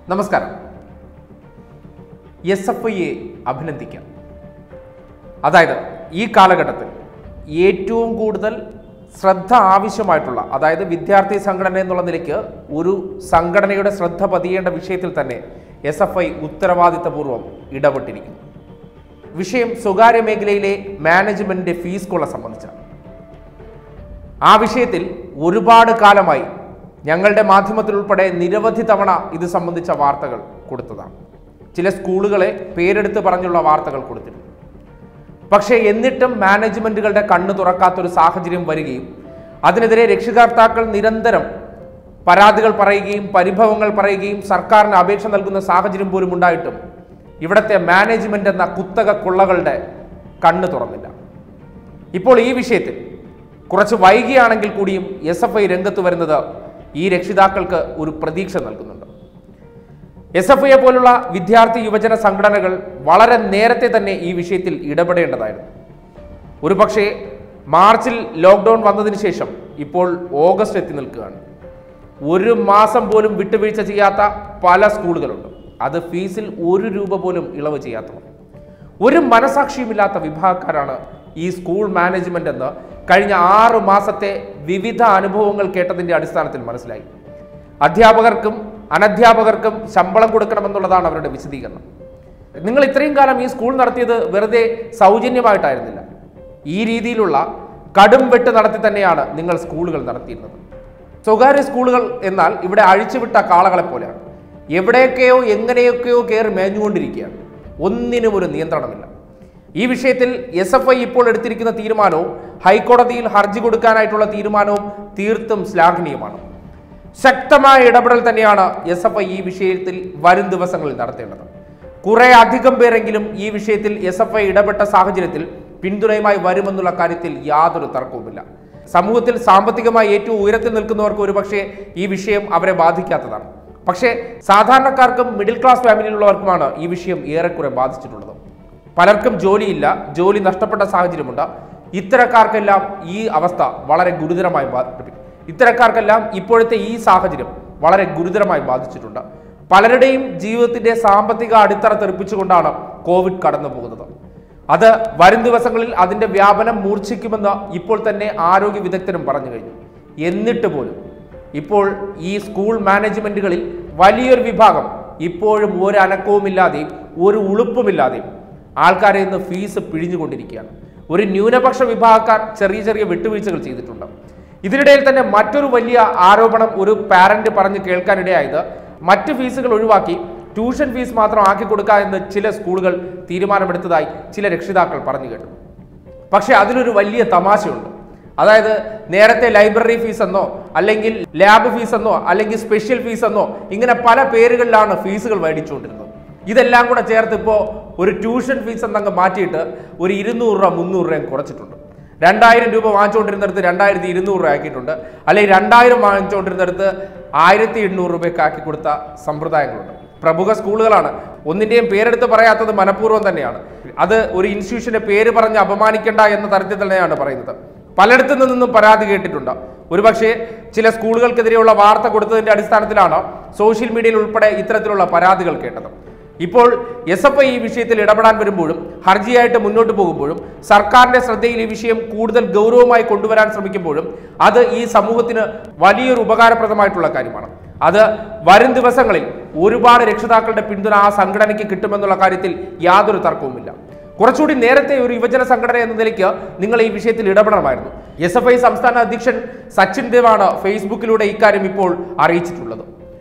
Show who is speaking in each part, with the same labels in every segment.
Speaker 1: നമസ്കാരം S F ഐയെ അഭിനന്ദിക്കാം അതായത് ഈ കാലഘട്ടത്തിൽ ഏറ്റവും കൂടുതൽ ശ്രദ്ധ ആവശ്യമായിട്ടുള്ള അതായത് വിദ്യാർത്ഥി സംഘടന എന്നുള്ള നിലയ്ക്ക് ഒരു സംഘടനയുടെ ശ്രദ്ധ പതിയേണ്ട വിഷയത്തിൽ തന്നെ എസ് എഫ് ഐ ഉത്തരവാദിത്തപൂർവ്വം ഇടപെട്ടിരിക്കുന്നു വിഷയം സ്വകാര്യ മേഖലയിലെ മാനേജ്മെന്റിന്റെ ഫീസ് കൊള്ള സംബന്ധിച്ചാണ് ആ വിഷയത്തിൽ ഒരുപാട് കാലമായി ഞങ്ങളുടെ മാധ്യമത്തിൽ ഉൾപ്പെടെ നിരവധി തവണ ഇത് സംബന്ധിച്ച വാർത്തകൾ കൊടുത്തതാണ് ചില സ്കൂളുകളെ പേരെടുത്ത് പറഞ്ഞുള്ള വാർത്തകൾ കൊടുത്തിരുന്നു പക്ഷേ എന്നിട്ടും മാനേജ്മെന്റുകളുടെ കണ്ണു തുറക്കാത്തൊരു സാഹചര്യം വരികയും അതിനെതിരെ രക്ഷകർത്താക്കൾ നിരന്തരം പരാതികൾ പറയുകയും പരിഭവങ്ങൾ പറയുകയും സർക്കാരിന് അപേക്ഷ നൽകുന്ന സാഹചര്യം പോലും ഉണ്ടായിട്ടും ഇവിടുത്തെ മാനേജ്മെന്റ് എന്ന കുത്തക കൊള്ളകളുടെ കണ്ണ് തുറന്നില്ല ഇപ്പോൾ ഈ വിഷയത്തിൽ കുറച്ച് വൈകിയാണെങ്കിൽ കൂടിയും എസ് എഫ് ഐ രംഗത്ത് വരുന്നത് ഈ രക്ഷിതാക്കൾക്ക് ഒരു പ്രതീക്ഷ നൽകുന്നുണ്ട് എസ് എഫ് ഐയെ പോലുള്ള വിദ്യാർത്ഥി യുവജന സംഘടനകൾ വളരെ നേരത്തെ തന്നെ ഈ വിഷയത്തിൽ ഇടപെടേണ്ടതായിരുന്നു ഒരുപക്ഷെ മാർച്ചിൽ ലോക്ക്ഡൗൺ വന്നതിന് ശേഷം ഇപ്പോൾ ഓഗസ്റ്റ് എത്തി നിൽക്കുകയാണ് ഒരു മാസം പോലും വിട്ടുവീഴ്ച ചെയ്യാത്ത പല സ്കൂളുകളുണ്ട് അത് ഫീസിൽ ഒരു രൂപ പോലും ഇളവ് ചെയ്യാത്തവർ ഒരു മനസാക്ഷിയുമില്ലാത്ത വിഭാഗക്കാരാണ് ഈ സ്കൂൾ മാനേജ്മെന്റ് എന്ന് കഴിഞ്ഞ ആറ് മാസത്തെ വിവിധ അനുഭവങ്ങൾ കേട്ടതിന്റെ അടിസ്ഥാനത്തിൽ മനസ്സിലായി അധ്യാപകർക്കും അനധ്യാപകർക്കും ശമ്പളം കൊടുക്കണമെന്നുള്ളതാണ് അവരുടെ വിശദീകരണം നിങ്ങൾ ഇത്രയും കാലം ഈ സ്കൂൾ നടത്തിയത് വെറുതെ സൗജന്യമായിട്ടായിരുന്നില്ല ഈ രീതിയിലുള്ള കടും വെട്ട് നടത്തി തന്നെയാണ് നിങ്ങൾ സ്കൂളുകൾ നടത്തിയിരുന്നത് സ്വകാര്യ സ്കൂളുകൾ എന്നാൽ ഇവിടെ അഴിച്ചുവിട്ട കാളകളെ പോലെയാണ് എവിടെയൊക്കെയോ എങ്ങനെയൊക്കെയോ കയറി മേഞ്ഞുകൊണ്ടിരിക്കുകയാണ് ഒന്നിനും ഒരു നിയന്ത്രണമില്ല ഈ വിഷയത്തിൽ എസ് എഫ് ഐ ഇപ്പോൾ എടുത്തിരിക്കുന്ന തീരുമാനവും ഹൈക്കോടതിയിൽ ഹർജി കൊടുക്കാനായിട്ടുള്ള തീരുമാനവും തീർത്തും ശ്ലാഘനീയമാണ് ശക്തമായ ഇടപെടൽ തന്നെയാണ് എസ് എഫ് ഐ ഈ വിഷയത്തിൽ വരും ദിവസങ്ങളിൽ നടത്തേണ്ടത് കുറെ അധികം പേരെങ്കിലും ഈ വിഷയത്തിൽ എസ് എഫ് ഐ ഇടപെട്ട സാഹചര്യത്തിൽ പിന്തുണയുമായി വരുമെന്നുള്ള കാര്യത്തിൽ യാതൊരു തർക്കവുമില്ല സമൂഹത്തിൽ സാമ്പത്തികമായി ഏറ്റവും ഉയരത്തിൽ നിൽക്കുന്നവർക്ക് ഒരുപക്ഷെ ഈ വിഷയം അവരെ ബാധിക്കാത്തതാണ് പക്ഷേ സാധാരണക്കാർക്കും മിഡിൽ ക്ലാസ് ഫാമിലിയിലുള്ളവർക്കുമാണ് ഈ വിഷയം ഏറെക്കുറെ ബാധിച്ചിട്ടുള്ളത് പലർക്കും ജോലിയില്ല ജോലി നഷ്ടപ്പെട്ട സാഹചര്യമുണ്ട് ഇത്തരക്കാർക്കെല്ലാം ഈ അവസ്ഥ വളരെ ഗുരുതരമായി ബാധിക്കും ഇത്തരക്കാർക്കെല്ലാം ഇപ്പോഴത്തെ ഈ സാഹചര്യം വളരെ ഗുരുതരമായി ബാധിച്ചിട്ടുണ്ട് പലരുടെയും ജീവിതത്തിന്റെ സാമ്പത്തിക അടിത്തറ തെറിപ്പിച്ചുകൊണ്ടാണ് കോവിഡ് കടന്നു പോകുന്നത് അത് വരും ദിവസങ്ങളിൽ അതിന്റെ വ്യാപനം മൂർച്ഛിക്കുമെന്ന് ഇപ്പോൾ തന്നെ ആരോഗ്യ വിദഗ്ധരും പറഞ്ഞു കഴിഞ്ഞു എന്നിട്ട് പോലും ഇപ്പോൾ ഈ സ്കൂൾ മാനേജ്മെന്റുകളിൽ വലിയൊരു വിഭാഗം ഇപ്പോഴും ഒരു അനക്കവുമില്ലാതെയും ഒരു ഉളുപ്പുമില്ലാതെയും ആൾക്കാരെ ഇന്ന് ഫീസ് പിഴിഞ്ഞുകൊണ്ടിരിക്കുകയാണ് ഒരു ന്യൂനപക്ഷ വിഭാഗക്കാർ ചെറിയ ചെറിയ വിട്ടുവീഴ്ചകൾ ചെയ്തിട്ടുണ്ട് ഇതിനിടയിൽ തന്നെ മറ്റൊരു വലിയ ആരോപണം ഒരു പാരന്റ് പറഞ്ഞ് കേൾക്കാനിടയായത് മറ്റ് ഫീസുകൾ ഒഴിവാക്കി ട്യൂഷൻ ഫീസ് മാത്രം ആക്കി കൊടുക്കുക എന്ന് ചില സ്കൂളുകൾ തീരുമാനമെടുത്തതായി ചില രക്ഷിതാക്കൾ പറഞ്ഞു കേട്ടു പക്ഷെ അതിലൊരു വലിയ തമാശയുണ്ട് അതായത് നേരത്തെ ലൈബ്രറി ഫീസ് എന്നോ അല്ലെങ്കിൽ ലാബ് ഫീസ് എന്നോ അല്ലെങ്കിൽ സ്പെഷ്യൽ ഫീസ് എന്നോ ഇങ്ങനെ പല പേരുകളിലാണ് ഫീസുകൾ മേടിച്ചുകൊണ്ടിരുന്നത് ഇതെല്ലാം കൂടെ ചേർത്ത് ഇപ്പോൾ ഒരു ട്യൂഷൻ ഫീസ് എന്നങ്ങ് മാറ്റിയിട്ട് ഒരു ഇരുന്നൂറ് രൂപ മുന്നൂറ് രൂപയും കുറച്ചിട്ടുണ്ട് രണ്ടായിരം രൂപ വാങ്ങിച്ചുകൊണ്ടിരുന്നിടത്ത് രണ്ടായിരത്തി ഇരുന്നൂറ് രൂപ ആക്കിയിട്ടുണ്ട് അല്ലെങ്കിൽ രണ്ടായിരം വാങ്ങിച്ചുകൊണ്ടിരുന്നിടത്ത് ആയിരത്തി എണ്ണൂറ് രൂപയ്ക്ക് ആക്കി കൊടുത്ത സമ്പ്രദായങ്ങളുണ്ട് പ്രമുഖ സ്കൂളുകളാണ് ഒന്നിന്റെയും പേരെടുത്ത് പറയാത്തത് മനഃപൂർവ്വം തന്നെയാണ് അത് ഒരു ഇൻസ്റ്റിറ്റ്യൂഷന്റെ പേര് പറഞ്ഞ് അപമാനിക്കേണ്ട എന്ന തരത്തിൽ തന്നെയാണ് പറയുന്നത് പലയിടത്തു നിന്നും പരാതി കേട്ടിട്ടുണ്ട് ഒരുപക്ഷെ ചില സ്കൂളുകൾക്കെതിരെയുള്ള വാർത്ത കൊടുത്തതിന്റെ അടിസ്ഥാനത്തിലാണ് സോഷ്യൽ മീഡിയയിൽ ഉൾപ്പെടെ ഇത്തരത്തിലുള്ള പരാതികൾ കേട്ടത് ഇപ്പോൾ എസ് എഫ് ഐ ഈ വിഷയത്തിൽ ഇടപെടാൻ വരുമ്പോഴും ഹർജിയായിട്ട് മുന്നോട്ട് പോകുമ്പോഴും സർക്കാരിന്റെ ശ്രദ്ധയിൽ ഈ വിഷയം കൂടുതൽ ഗൗരവമായി കൊണ്ടുവരാൻ ശ്രമിക്കുമ്പോഴും അത് ഈ സമൂഹത്തിന് വലിയൊരു ഉപകാരപ്രദമായിട്ടുള്ള കാര്യമാണ് അത് വരും ദിവസങ്ങളിൽ ഒരുപാട് രക്ഷിതാക്കളുടെ പിന്തുണ ആ സംഘടനയ്ക്ക് കിട്ടുമെന്നുള്ള കാര്യത്തിൽ യാതൊരു തർക്കവുമില്ല കുറച്ചുകൂടി നേരത്തെ ഒരു യുവജന സംഘടന എന്ന നിലയ്ക്ക് നിങ്ങൾ ഈ വിഷയത്തിൽ ഇടപെടണമായിരുന്നു എസ് എഫ് ഐ സംസ്ഥാന അധ്യക്ഷൻ സച്ചിൻ ദേവാണ് ഫേസ്ബുക്കിലൂടെ ഇക്കാര്യം ഇപ്പോൾ അറിയിച്ചിട്ടുള്ളത്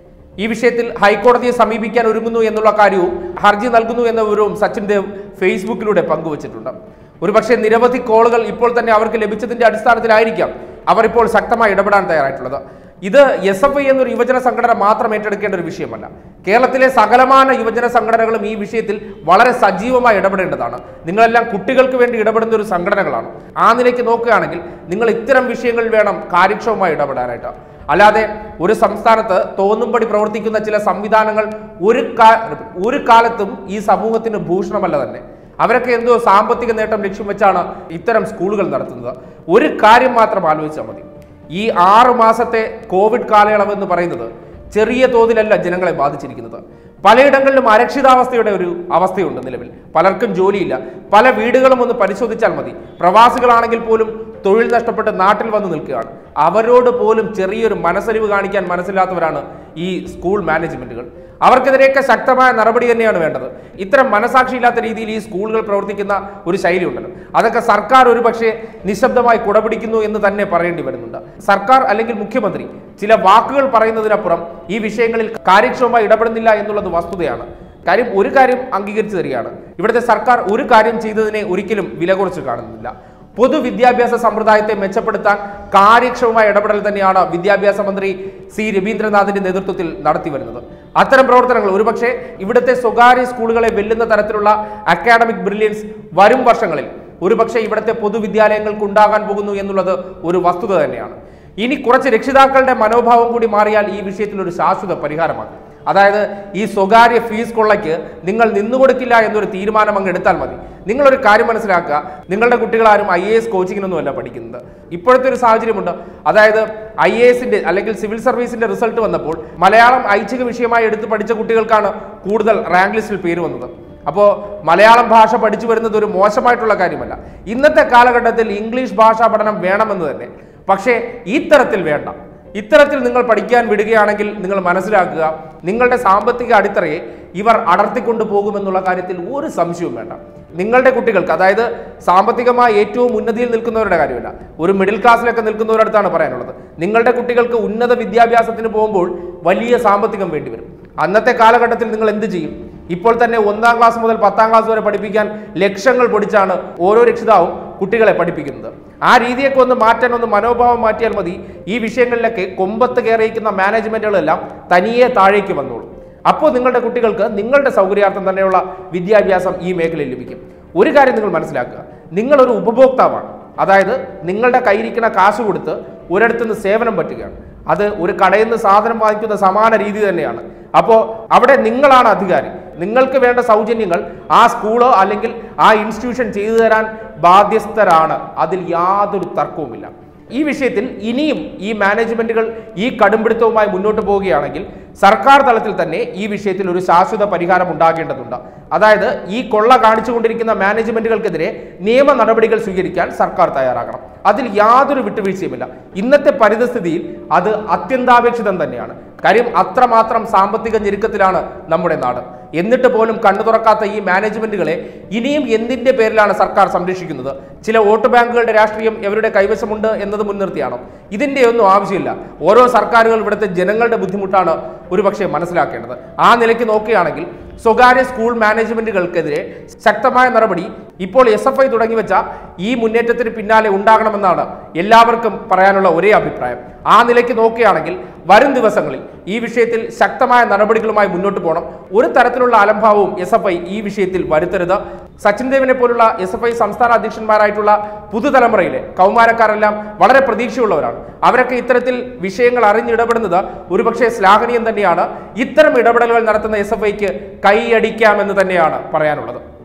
Speaker 1: ഈ വിഷയത്തിൽ ഹൈക്കോടതിയെ സമീപിക്കാൻ ഒരുങ്ങുന്നു എന്നുള്ള കാര്യവും ഹർജി നൽകുന്നു എന്ന വിവരവും സച്ചിൻ ദേവ് ഫേസ്ബുക്കിലൂടെ പങ്കുവച്ചിട്ടുണ്ട് ഒരുപക്ഷെ നിരവധി കോളുകൾ ഇപ്പോൾ തന്നെ അവർക്ക് ലഭിച്ചതിന്റെ അടിസ്ഥാനത്തിലായിരിക്കാം അവർ ഇപ്പോൾ ശക്തമായി ഇടപെടാൻ തയ്യാറായിട്ടുള്ളത് ഇത് എസ് എഫ് ഐ എന്നൊരു യുവജന സംഘടന മാത്രം ഏറ്റെടുക്കേണ്ട ഒരു വിഷയമല്ല കേരളത്തിലെ സകലമാന യുവജന സംഘടനകളും ഈ വിഷയത്തിൽ വളരെ സജീവമായി ഇടപെടേണ്ടതാണ് നിങ്ങളെല്ലാം കുട്ടികൾക്ക് വേണ്ടി ഇടപെടുന്ന ഒരു സംഘടനകളാണ് ആ നിലയ്ക്ക് നോക്കുകയാണെങ്കിൽ നിങ്ങൾ ഇത്തരം വിഷയങ്ങളിൽ വേണം കാര്യക്ഷമമായി ഇടപെടാനായിട്ട് അല്ലാതെ ഒരു സംസ്ഥാനത്ത് തോന്നുംപടി പ്രവർത്തിക്കുന്ന ചില സംവിധാനങ്ങൾ ഒരു കാ- ഒരു കാലത്തും ഈ സമൂഹത്തിന് ഭൂഷണമല്ല തന്നെ അവരൊക്കെ എന്തോ സാമ്പത്തിക നേട്ടം ലക്ഷ്യം വെച്ചാണ് ഇത്തരം സ്കൂളുകൾ നടത്തുന്നത് ഒരു കാര്യം മാത്രം ആലോചിച്ചാൽ മതി ഈ ആറ് മാസത്തെ കോവിഡ് കാലയളവ് എന്ന് പറയുന്നത് ചെറിയ തോതിലല്ല ജനങ്ങളെ ബാധിച്ചിരിക്കുന്നത് പലയിടങ്ങളിലും അരക്ഷിതാവസ്ഥയുടെ ഒരു അവസ്ഥയുണ്ട് നിലവിൽ പലർക്കും ജോലിയില്ല പല വീടുകളും ഒന്ന് പരിശോധിച്ചാൽ മതി പ്രവാസികളാണെങ്കിൽ പോലും തൊഴിൽ നഷ്ടപ്പെട്ട് നാട്ടിൽ വന്ന് നിൽക്കുകയാണ് അവരോട് പോലും ചെറിയൊരു മനസ്സലിവ് കാണിക്കാൻ മനസ്സിലാത്തവരാണ് ഈ സ്കൂൾ മാനേജ്മെന്റുകൾ അവർക്കെതിരെയൊക്കെ ശക്തമായ നടപടി തന്നെയാണ് വേണ്ടത് ഇത്തരം മനസാക്ഷിയില്ലാത്ത രീതിയിൽ ഈ സ്കൂളുകൾ പ്രവർത്തിക്കുന്ന ഒരു ശൈലി ഉണ്ടല്ലോ അതൊക്കെ സർക്കാർ ഒരു പക്ഷേ നിശബ്ദമായി കുടപിടിക്കുന്നു എന്ന് തന്നെ പറയേണ്ടി വരുന്നുണ്ട് സർക്കാർ അല്ലെങ്കിൽ മുഖ്യമന്ത്രി ചില വാക്കുകൾ പറയുന്നതിനപ്പുറം ഈ വിഷയങ്ങളിൽ കാര്യക്ഷമമായി ഇടപെടുന്നില്ല എന്നുള്ളത് വസ്തുതയാണ് കാര്യം ഒരു കാര്യം അംഗീകരിച്ചു തരികയാണ് ഇവിടുത്തെ സർക്കാർ ഒരു കാര്യം ചെയ്തതിനെ ഒരിക്കലും വില കുറച്ച് കാണുന്നില്ല പൊതുവിദ്യാഭ്യാസ സമ്പ്രദായത്തെ മെച്ചപ്പെടുത്താൻ കാര്യക്ഷമമായ ഇടപെടൽ തന്നെയാണ് വിദ്യാഭ്യാസ മന്ത്രി സി രവീന്ദ്രനാഥിന്റെ നേതൃത്വത്തിൽ നടത്തി വരുന്നത് അത്തരം പ്രവർത്തനങ്ങൾ ഒരുപക്ഷെ ഇവിടുത്തെ സ്വകാര്യ സ്കൂളുകളെ വെല്ലുന്ന തരത്തിലുള്ള അക്കാഡമിക് ബ്രില്യൻസ് വരും വർഷങ്ങളിൽ ഒരുപക്ഷെ ഇവിടുത്തെ പൊതുവിദ്യാലയങ്ങൾക്ക് ഉണ്ടാകാൻ പോകുന്നു എന്നുള്ളത് ഒരു വസ്തുത തന്നെയാണ് ഇനി കുറച്ച് രക്ഷിതാക്കളുടെ മനോഭാവം കൂടി മാറിയാൽ ഈ വിഷയത്തിൽ ഒരു ശാശ്വത പരിഹാരമാകും അതായത് ഈ സ്വകാര്യ ഫീസ് കൊള്ളയ്ക്ക് നിങ്ങൾ നിന്നുകൊടുക്കില്ല എന്നൊരു തീരുമാനം അങ്ങ് എടുത്താൽ മതി നിങ്ങളൊരു കാര്യം മനസ്സിലാക്കുക നിങ്ങളുടെ കുട്ടികളാരും ഐ എ എസ് കോച്ചിങ്ങിനൊന്നുമല്ല പഠിക്കുന്നത് ഇപ്പോഴത്തെ ഒരു സാഹചര്യമുണ്ട് അതായത് ഐ എ എസിന്റെ അല്ലെങ്കിൽ സിവിൽ സർവീസിന്റെ റിസൾട്ട് വന്നപ്പോൾ മലയാളം ഐച്ഛിക വിഷയമായി എടുത്ത് പഠിച്ച കുട്ടികൾക്കാണ് കൂടുതൽ റാങ്ക് ലിസ്റ്റിൽ പേര് വന്നത് അപ്പോൾ മലയാളം ഭാഷ പഠിച്ചു വരുന്നത് ഒരു മോശമായിട്ടുള്ള കാര്യമല്ല ഇന്നത്തെ കാലഘട്ടത്തിൽ ഇംഗ്ലീഷ് ഭാഷാ പഠനം വേണമെന്ന് തന്നെ പക്ഷേ ഈ തരത്തിൽ വേണ്ട ഇത്തരത്തിൽ നിങ്ങൾ പഠിക്കാൻ വിടുകയാണെങ്കിൽ നിങ്ങൾ മനസ്സിലാക്കുക നിങ്ങളുടെ സാമ്പത്തിക അടിത്തറയെ ഇവർ അടർത്തിക്കൊണ്ടു പോകുമെന്നുള്ള കാര്യത്തിൽ ഒരു സംശയവും വേണ്ട നിങ്ങളുടെ കുട്ടികൾക്ക് അതായത് സാമ്പത്തികമായി ഏറ്റവും ഉന്നതിയിൽ നിൽക്കുന്നവരുടെ കാര്യമല്ല ഒരു മിഡിൽ ക്ലാസ്സിലൊക്കെ നിൽക്കുന്നവരടുത്താണ് പറയാനുള്ളത് നിങ്ങളുടെ കുട്ടികൾക്ക് ഉന്നത വിദ്യാഭ്യാസത്തിന് പോകുമ്പോൾ വലിയ സാമ്പത്തികം വേണ്ടിവരും അന്നത്തെ കാലഘട്ടത്തിൽ നിങ്ങൾ എന്ത് ചെയ്യും ഇപ്പോൾ തന്നെ ഒന്നാം ക്ലാസ് മുതൽ പത്താം ക്ലാസ് വരെ പഠിപ്പിക്കാൻ ലക്ഷങ്ങൾ പൊടിച്ചാണ് ഓരോ രക്ഷിതാവും കുട്ടികളെ പഠിപ്പിക്കുന്നത് ആ രീതിയൊക്കെ ഒന്ന് മാറ്റാൻ ഒന്ന് മനോഭാവം മാറ്റിയാൽ മതി ഈ വിഷയങ്ങളിലൊക്കെ കൊമ്പത്ത് കയറിയിരിക്കുന്ന മാനേജ്മെന്റുകളെല്ലാം തനിയെ താഴേക്ക് വന്നോളൂ അപ്പോൾ നിങ്ങളുടെ കുട്ടികൾക്ക് നിങ്ങളുടെ സൗകര്യാർത്ഥം തന്നെയുള്ള വിദ്യാഭ്യാസം ഈ മേഖലയിൽ ലഭിക്കും ഒരു കാര്യം നിങ്ങൾ മനസ്സിലാക്കുക നിങ്ങളൊരു ഉപഭോക്താവാണ് അതായത് നിങ്ങളുടെ കയ്യിരിക്കുന്ന കാശ് കൊടുത്ത് ഒരിടത്തുനിന്ന് സേവനം പറ്റുകയാണ് അത് ഒരു കടയിൽ നിന്ന് സാധനം വാങ്ങിക്കുന്ന സമാന രീതി തന്നെയാണ് അപ്പോൾ അവിടെ നിങ്ങളാണ് അധികാരി നിങ്ങൾക്ക് വേണ്ട സൗജന്യങ്ങൾ ആ സ്കൂളോ അല്ലെങ്കിൽ ആ ഇൻസ്റ്റിറ്റ്യൂഷൻ ചെയ്തു തരാൻ ബാധ്യസ്ഥരാണ് അതിൽ യാതൊരു തർക്കവുമില്ല ഈ വിഷയത്തിൽ ഇനിയും ഈ മാനേജ്മെന്റുകൾ ഈ കടുംപിടുത്തവുമായി മുന്നോട്ട് പോവുകയാണെങ്കിൽ സർക്കാർ തലത്തിൽ തന്നെ ഈ വിഷയത്തിൽ ഒരു ശാശ്വത പരിഹാരം ഉണ്ടാകേണ്ടതുണ്ട് അതായത് ഈ കൊള്ള കാണിച്ചുകൊണ്ടിരിക്കുന്ന മാനേജ്മെന്റുകൾക്കെതിരെ നിയമ നടപടികൾ സ്വീകരിക്കാൻ സർക്കാർ തയ്യാറാകണം അതിൽ യാതൊരു വിട്ടുവീഴ്ചയുമില്ല ഇന്നത്തെ പരിതസ്ഥിതിയിൽ അത് അത്യന്താപേക്ഷിതം തന്നെയാണ് കാര്യം അത്രമാത്രം സാമ്പത്തിക ഞെരുക്കത്തിലാണ് നമ്മുടെ നാട് എന്നിട്ട് പോലും കണ്ണു തുറക്കാത്ത ഈ മാനേജ്മെന്റുകളെ ഇനിയും എന്തിന്റെ പേരിലാണ് സർക്കാർ സംരക്ഷിക്കുന്നത് ചില വോട്ട് ബാങ്കുകളുടെ രാഷ്ട്രീയം ഇവരുടെ കൈവശമുണ്ട് എന്നത് മുൻനിർത്തിയാണോ ഇതിന്റെ ഒന്നും ആവശ്യമില്ല ഓരോ സർക്കാരുകൾ ഇവിടുത്തെ ജനങ്ങളുടെ ബുദ്ധിമുട്ടാണ് ഒരുപക്ഷെ മനസ്സിലാക്കേണ്ടത് ആ നിലയ്ക്ക് നോക്കുകയാണെങ്കിൽ സ്വകാര്യ സ്കൂൾ മാനേജ്മെന്റുകൾക്കെതിരെ ശക്തമായ നടപടി ഇപ്പോൾ എസ് എഫ് ഐ തുടങ്ങി വെച്ച ഈ മുന്നേറ്റത്തിന് പിന്നാലെ ഉണ്ടാകണമെന്നാണ് എല്ലാവർക്കും പറയാനുള്ള ഒരേ അഭിപ്രായം ആ നിലയ്ക്ക് നോക്കുകയാണെങ്കിൽ വരും ദിവസങ്ങളിൽ ഈ വിഷയത്തിൽ ശക്തമായ നടപടികളുമായി മുന്നോട്ട് പോകണം ഒരു തരത്തിലുള്ള അലംഭാവവും എസ് എഫ് ഐ ഈ വിഷയത്തിൽ വരുത്തരുത് സച്ചിൻ ദേവിനെ പോലുള്ള എസ് എഫ് ഐ സംസ്ഥാന അധ്യക്ഷന്മാരായിട്ടുള്ള പുതുതലമുറയിലെ കൗമാരക്കാരെല്ലാം വളരെ പ്രതീക്ഷയുള്ളവരാണ് അവരൊക്കെ ഇത്തരത്തിൽ വിഷയങ്ങൾ അറിഞ്ഞിടപെടുന്നത് ഒരുപക്ഷെ ശ്ലാഘനീയം തന്നെയാണ് ഇത്തരം ഇടപെടലുകൾ നടത്തുന്ന എസ് എഫ് ഐക്ക് കൈയടിക്കാമെന്ന് തന്നെയാണ് പറയാനുള്ളത്